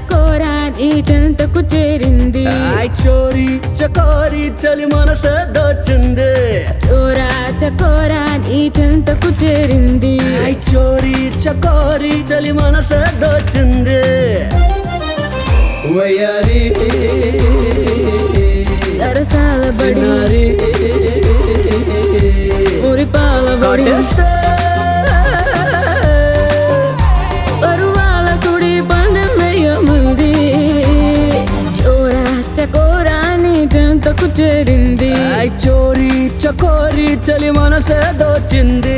చకోరా నీ చెంతకు చేరింది ఆయ్ చోరీ చకోరీ చలి మనసే దోచింది చోరా చకోరా నీ చెంతకు చేరింది ఆయ్ చోరీ చకోరీ చలి మనసే దోచింది వయ్యారి సరసాల బడి చిన్నారి మురిపాల బడి కొట్టేస్తే పరువాల సుడి పందెం వేయముంది చోరా చకోరా నీ చెంతకు చేరింది ఆయ్ చోరీ చకోరీ చలి మనసే దోచింది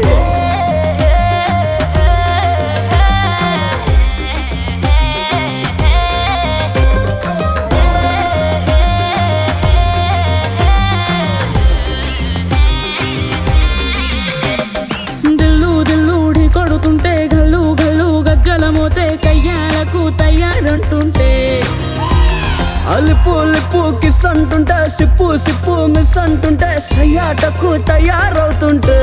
దిల్లు దిల్లుడి కొడుతుంటే గల్లు గల్లు గజ్జల మోతే కయ్యాలకు తయారంటుంటే అలుపు లిప్పు కిస్ అంటుంటే సిప్పు సిప్పు మిస్ అంటుంటే సయ్యాటకు తయారవుతుంటే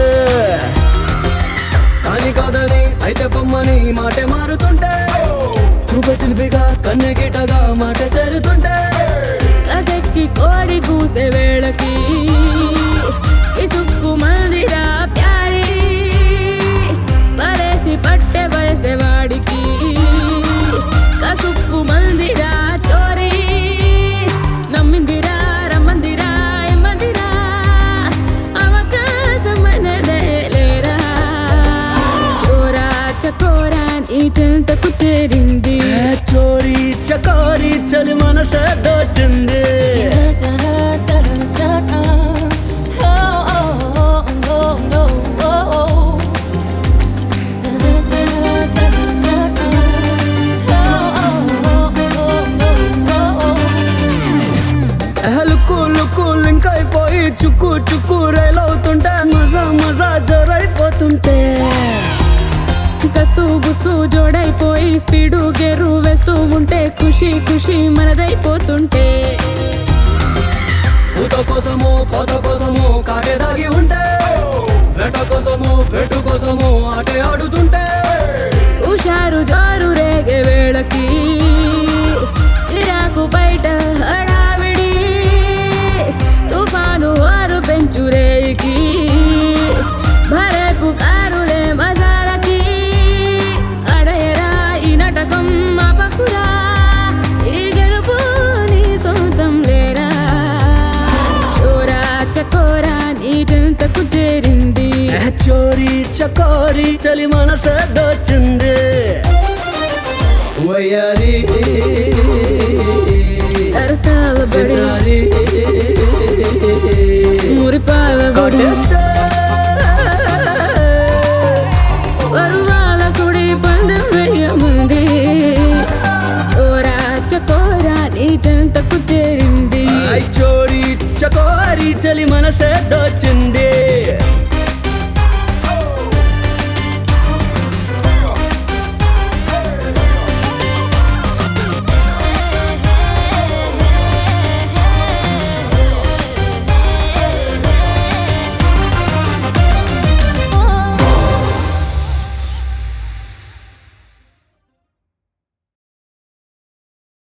కాని కాదని అయితే పొమ్మని మాటే మారుతుంటే చూప చిలిపిగా కన్నె గిటగా మాట జరుగుతుంటే కసెక్కి కోడి కూసే వేళకి ఇసుక్కు మందిరా ప్యారి పరేసి పట్టె వయసేవాడికి కసుక్కు మందిరా చోరీ నమ్మిందిరా రమ్మందిరా ఎమ్మందిరా అవకాశమనదే లేరా చోరా చకోరా నీ చెంతకు చేరింది ఏ చోరీ చకోరీ చలి మనసే దోచింది లుక్కు లుక్కు లింక్ అయిపోయి చుక్కు చుక్కు రైలవుతుంటే మజా మజా జరైపోతుంటే కసు బుసు జోడైపోయి స్పీడు గెరు వేస్తూ ఉంటే ఖుషి ఖుషి మనదైపోతుంటే పూత కోసము కోత కోసము కాటే దాగి ఉంటే వెట కోసము వెటు కోసము ఆటే ఆడుతుంటే హుషారు జారు రేగే వేళకి చిరాకు బయట హడావిడి తుఫాను వారు పెంచు రేకి భరే పుకారులే మజాలకి అడయరా ఈ నాటకం ఆపకురా ఈ గెలుపు నీ సొంతం లేరా చోరా చకోరా నీ చెంతకు చేరింది ఏ చోరీ చకోరీ చలి మనసే దోచింది వయ్యారి సరసాల బడి చిన్నారి మురిపాల బడి కొట్టేస్తే